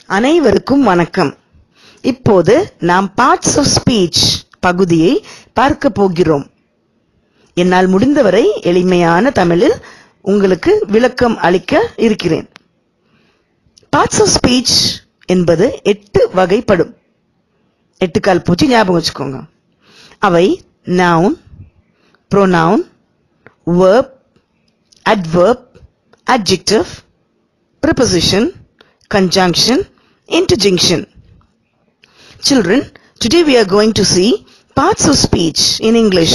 அனைவருக்கும் வணக்கம் இப்போது நாம் பார்ட்ஸ் ஆஃப் ஸ்பீச் பகுதியை பார்க்க போகிறோம் என்னால் முடிந்தவரை எளிமையான தமிழில் உங்களுக்கு விளக்கம் அளிக்க இருக்கிறேன் பார்ட்ஸ் ஆஃப் ஸ்பீச் என்பது எட்டு வகைப்படும் எட்டு கால் பூச்சி ஞாபகம் வச்சுக்கோங்க அவை noun pronoun verb adverb adjective preposition conjunction interjunction children today we are going to see parts of speech in english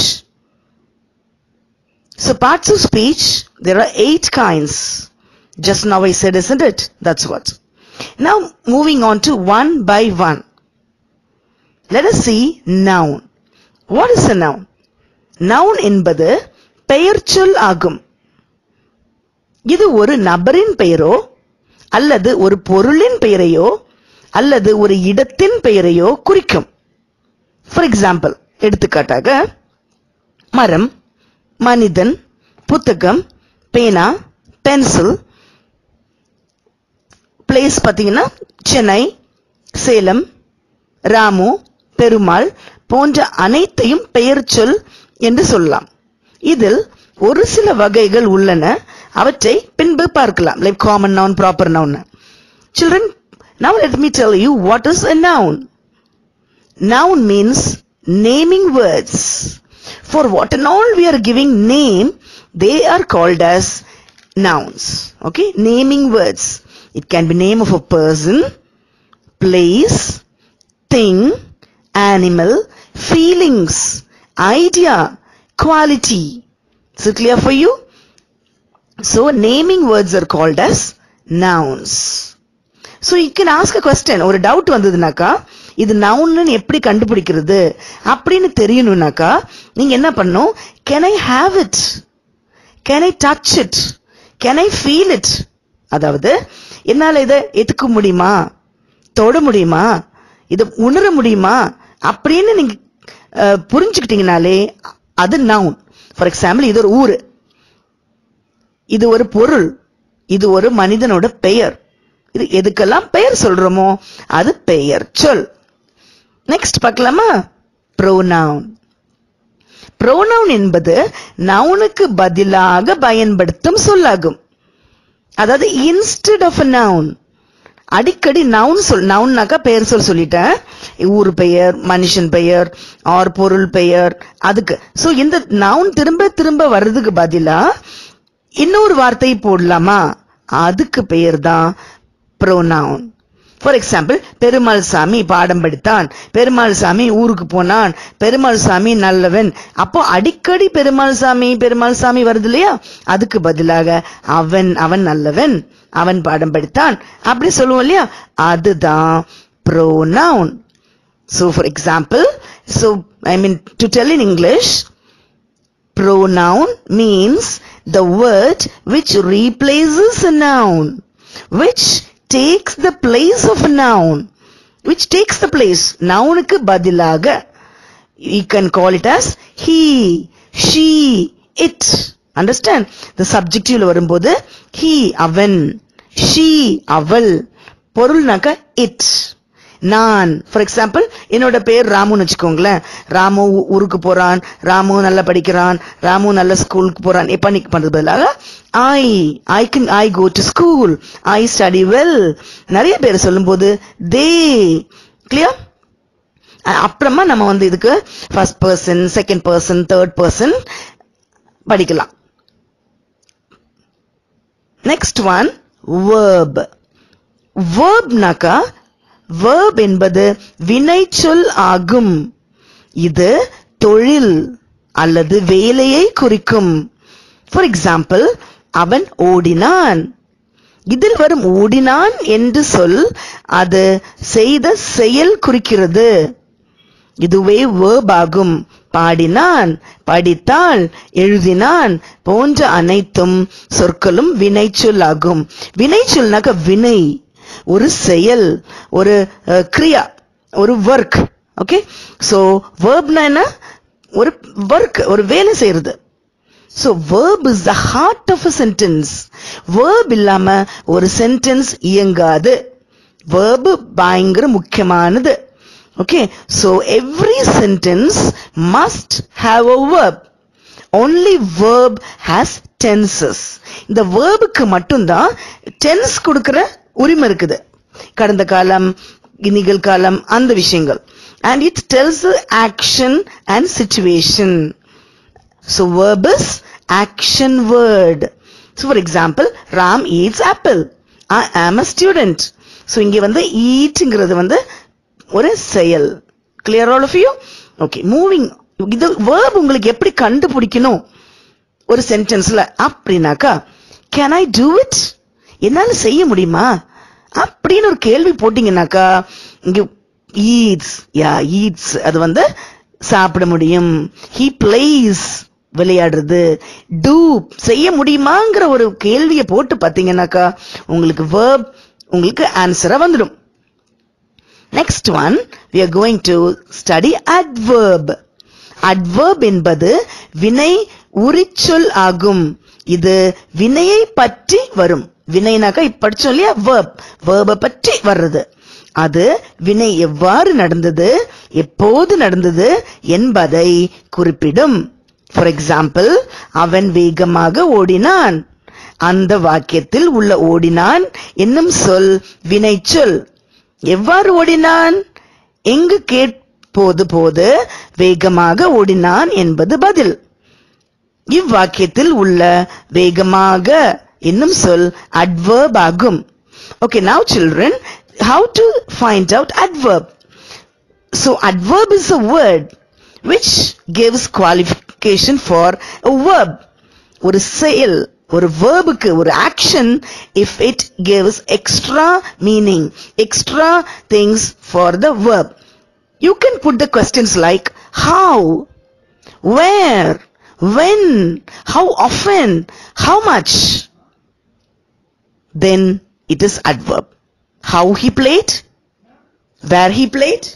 so parts of speech there are eight kinds just now i said isn't it that's what now moving on to one by one let us see noun what is a noun noun என்பது பெயர்ச்சொல் ஆகும் இது ஒரு நபரின் பெயரோ அல்லது ஒரு பொருளின் பெயரையோ அல்லது ஒரு இடத்தின் பெயரையோ குறிக்கும் ஃபார் எக்ஸாம்பிள் எடுத்துக்காட்டாக மரம் மனிதன் புத்தகம் பேனா பென்சில் பிளேஸ் பார்த்தீங்கன்னா சென்னை சேலம் ராமு பெருமாள் போன்ற அனைத்தையும் பெயர் சொல் என்று சொல்லலாம் இதில் ஒரு சில வகைகள் உள்ளன அவற்றை பின்பு பார்க்கலாம் like common noun proper noun children now let me tell you what is a noun noun means naming words for what and all we are giving name they are called as nouns okay naming words it can be name of a person place thing animal feelings idea quality is it clear for you so naming words are called as nouns so you can ask a question ஒரு doubt வந்ததுனாக்கா இது நவுன்னு எப்படி கண்டுபிடிக்கிறது அப்படின்னு தெரியணும்னாக்கா நீங்க என்ன பண்ணும் can I have it can I touch it can I feel it அதாவது என்னால இதை எதுக்க முடியுமா தொட முடியுமா இதை உணர முடியுமா அப்படின்னு நீங்க அஹ், புரிஞ்சுக்கிட்டீங்கனாலே அது நவுன் ஃபார் எக்ஸாம்பிள் இது ஒரு ஊரு இது ஒரு பொருள் இது ஒரு மனிதனோட பெயர் இது எதுக்கெல்லாம் பெயர் சொல்றோமோ அது பெயர் சொல் நெக்ஸ்ட் பார்க்கலாமா ப்ரோனவுன் ப்ரோனவுன் என்பது நவுனுக்கு பதிலாக பயன்படுத்தும் சொல்லாகும் அதாவது இன்ஸ்டெட் ஆஃப் அ நவுன் அடிக்கடி நவுன் சொல் நவுன்னாக்கா பெயர் சொல் சொல்லிட்டேன் ஊர் பெயர் மனுஷன் பெயர் ஆர் பொருள் பெயர் அதுக்கு சோ இந்த நவுன் திரும்ப திரும்ப வர்றதுக்கு பதிலா இன்னொரு வார்த்தை போடலாமா அதுக்கு பெயர் தான் ப்ரோனவுன் ஃபார் எக்ஸாம்பிள் பெருமாள் சாமி பாடம் படித்தான் பெருமாள் சாமி ஊருக்கு போனான் பெருமாள் சாமி நல்லவன் அப்போ அடிக்கடி பெருமாள் சாமி பெருமாள் சாமி வருது இல்லையா அதுக்கு பதிலாக அவன் அவன் நல்லவன் அவன் பாடம் படித்தான் அப்படி சொல்லுவோம் இல்லையா அதுதான் pronoun So for example, so I mean to tell in English, pronoun means the word which replaces a noun, which takes the place of a noun, which takes the place. நவுனுக்கு பதிலாக you can call it as he, she, it. Understand? The subjectiveல வரும்போது he, அவன், she, அவள், பொருள்னாக்க it. நான் for example என்னோட பேர் ராமுன்னு வச்சுக்கோங்களேன் ராமு ஊ- ஊருக்கு போறான் ராமு நல்லா படிக்கிறான் ராமு நல்ல ஸ்கூலுக்கு போறான் எப்ப நீ பண்றது பதிலாக I I can I go to school I study well நிறைய பேர் சொல்லும்போது தே கிளியர் அப்புறமா நம்ம வந்து இதுக்கு first person second person third person படிக்கலாம் நெக்ஸ்ட் ஒன் வேர்ப் வேர்ப்னாக்கா verb என்பது வினைச்சொல் ஆகும் இது தொழில் அல்லது வேலையை குறிக்கும் ஃபார் எக்ஸாம்பிள் அவன் ஓடினான் இதில் வரும் ஓடினான் என்று சொல் அது செய்த செயல் குறிக்கிறது இதுவே verb ஆகும் பாடினான் படித்தாள் எழுதினான் போன்ற அனைத்தும் சொற்களும் வினைச்சொல் ஆகும் வினைச்சொல்னாக்க வினை ஒரு செயல் ஒரு அஹ், கிரியா ஒரு ஒர்க் ஓகே சோ வேர்ப்னா என்ன ஒரு ஒர்க் ஒரு வேலை செய்யறது So verb is the heart of a sentence. Verb இல்லாம ஒரு sentence இயங்காது. verb பயங்கர முக்கியமானது okay so every sentence must have a verb only verb has tenses இந்த வேர்புக்கு மட்டும்தான் டென்ஸ் கொடுக்கிற உரிமை இருக்குது கடந்த காலம் நிகழ்காலம் அந்த விஷயங்கள் and it tells the action and situation so verb is action word so for example ram eats apple i am a student so இங்க வந்து eatங்கிறது வந்து ஒரு செயல் clear all of you okay moving இது verb உங்களுக்கு எப்படி கண்டுபிடிக்கணும் ஒரு சென்டென்ஸ்ல அப்படின்னாக்கா கேன் ஐ டூ இட் என்னால செய்ய முடியுமா அப்படின்னு ஒரு கேள்வி போட்டீங்கன்னாக்கா இங்க ஈட்ஸ் யா ஈட்ஸ் அது வந்து சாப்பிட முடியும் ஹி பிளேஸ் விளையாடுறது டூ செய்ய முடியுமாங்கிற ஒரு கேள்வியை போட்டு பாத்தீங்கன்னாக்கா உங்களுக்கு வேர்ப் உங்களுக்கு ஆன்சரா வந்துடும் next one we are going to study adverb adverb என்பது வினை உரிச்சொல் ஆகும் இது வினையை பற்றி வரும் வினைனாக்கா இப்ப படிச்சோம் இல்லையா verb verb பற்றி வர்றது அது வினை எவ்வாறு நடந்தது எப்போது நடந்தது என்பதை குறிப்பிடும் ஃபார் எக்ஸாம்பிள் அவன் வேகமாக ஓடினான் அந்த வாக்கியத்தில் உள்ள ஓடினான் என்னும் சொல் வினைச்சொல் எவ்வாறு ஓடினான் எங்கு கேட்போது போது வேகமாக ஓடினான் என்பது பதில் இவ்வாக்கியத்தில் உள்ள வேகமாக என்னும் சொல் adverb ஆகும் okay now children how to find out adverb so adverb is a word which gives qualification for a verb ஒரு செயல் ஒரு வேர்புக்கு ஒரு action if it gives extra meaning extra things for the verb you can put the questions like how where when how often how much then it is adverb how he played where he played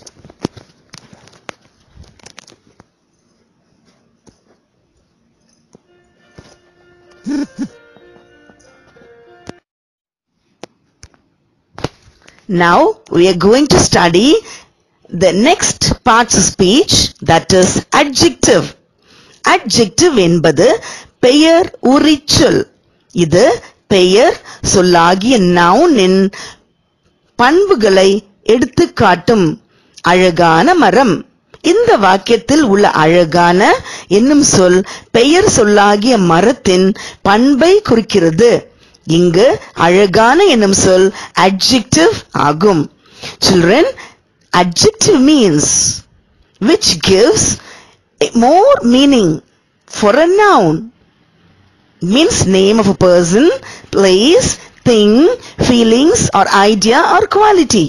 Now we are going to study the next parts of speech that is adjective. Adjective என்பது பெயர் உரிச்சொல் இது பெயர் சொல்லாகிய நவுனின் பண்புகளை எடுத்து காட்டும் அழகான மரம் இந்த வாக்கியத்தில் உள்ள அழகான என்னும் சொல் பெயர் சொல்லாகிய மரத்தின் பண்பை குறிக்கிறது இங்கு அழகான என்னும் சொல் adjective ஆகும் children adjective means which gives a more meaning for a noun means name of a person place thing feelings or idea or quality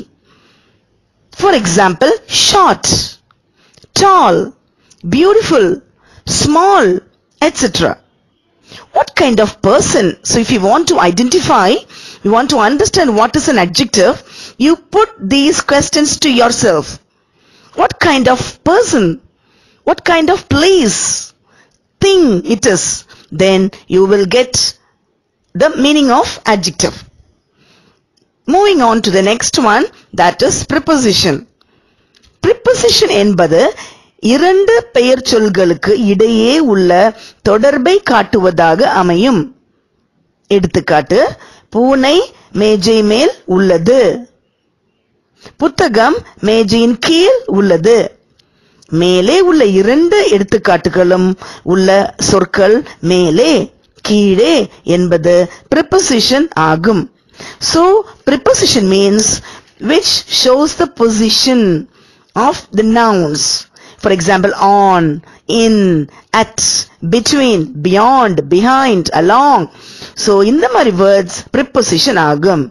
for example short tall beautiful small etc what kind of person so if you want to identify you want to understand what is an adjective you put these questions to yourself what kind of person what kind of place thing it is then you will get the meaning of adjective moving on to the next one that is preposition preposition என்பது இரண்டு பெயர் சொல்களுக்கு இடையே உள்ள தொடர்பை காட்டுவதாக அமையும் எடுத்துக்காட்டு பூனை மேஜை மேல் உள்ளது புத்தகம் மேஜையின் கீழ் உள்ளது மேலே உள்ள இரண்டு எடுத்துக்காட்டுகளும் உள்ள சொற்கள் மேலே கீழே என்பது preposition ஆகும் so preposition means which shows the position of the nouns for example on in at between beyond behind along so இந்த மாதிரி words preposition ஆகும்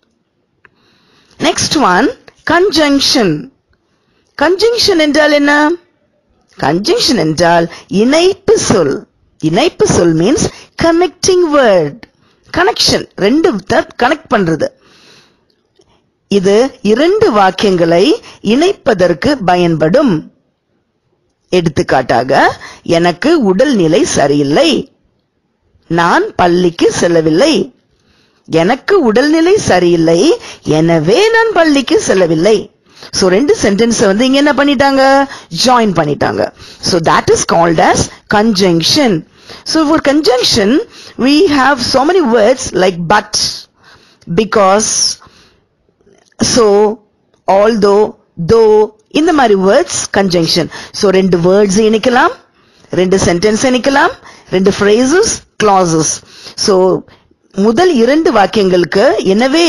next one conjunction conjunction என்றால் என்ன conjunction என்றால் இணைப்பு சொல் இணைப்பு சொல் means connecting word connection ரெண்டு கனெக்ட் பண்றது இது இரண்டு வாக்கியங்களை இணைப்பதற்கு பயன்படும் எடுத்துக்காட்டாக எனக்கு உடல்நிலை சரியில்லை நான் பள்ளிக்கு செல்லவில்லை எனக்கு உடல்நிலை சரியில்லை எனவே நான் பள்ளிக்கு செல்லவில்லை சோ ரெண்டு சென்டென்ஸ் வந்து இங்க என்ன பண்ணிட்டாங்க ஜாயின் பண்ணிட்டாங்க so that is called as conjunction so for conjunction we have so many words like but because so although though இந்த மாதிரி வேர்ட்ஸ் கன்ஜங்ஷன் சோ ரெண்டு வேர்ட்ஸ் இணைக்கலாம் ரெண்டு சென்டென்ஸ் இணைக்கலாம் ரெண்டு phrases clauses சோ முதல் இரண்டு வாக்கியங்களுக்கு எனவே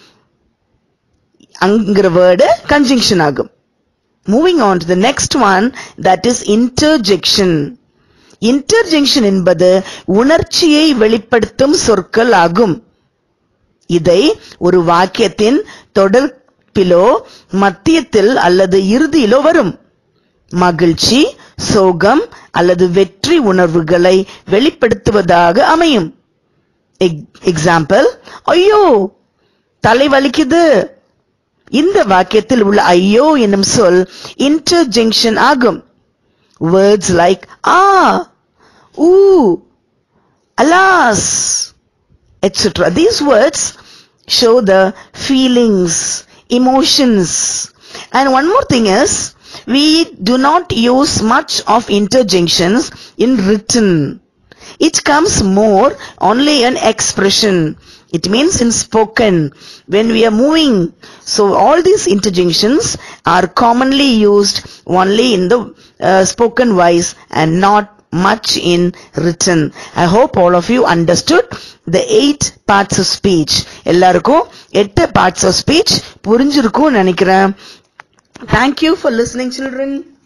அங்கிற வேர்டு கன்ஜங்ஷன் ஆகும் moving on to the next one that is interjection interjection என்பது உணர்ச்சியை வெளிப்படுத்தும் சொற்கள் ஆகும் இதை ஒரு வாக்கியத்தின் தொடர்பிலோ மத்தியத்தில் அல்லது இறுதியிலோ வரும் மகிழ்ச்சி சோகம் அல்லது வெற்றி உணர்வுகளை வெளிப்படுத்துவதாக அமையும் எக்ஸாம்பிள் ஐயோ தலை வலிக்குது இந்த வாக்கியத்தில் உள்ள ஐயோ என்னும் சொல் இன்டர்ஜெக்ஷன் ஆகும் words like ah ooh alas etc. These words show the feelings, emotions. And one more thing is, we do not use much of interjunctions in written. It comes more only in expression. It means in spoken, when we are moving. So all these interjunctions are commonly used only in the uh, spoken wise and not much in written. I hope all of you understood the eight parts of speech. எல்லாருக்கும் எட்டு parts of speech புரிஞ்சிருக்கும் நினைக்கிறேன். Thank you for listening children.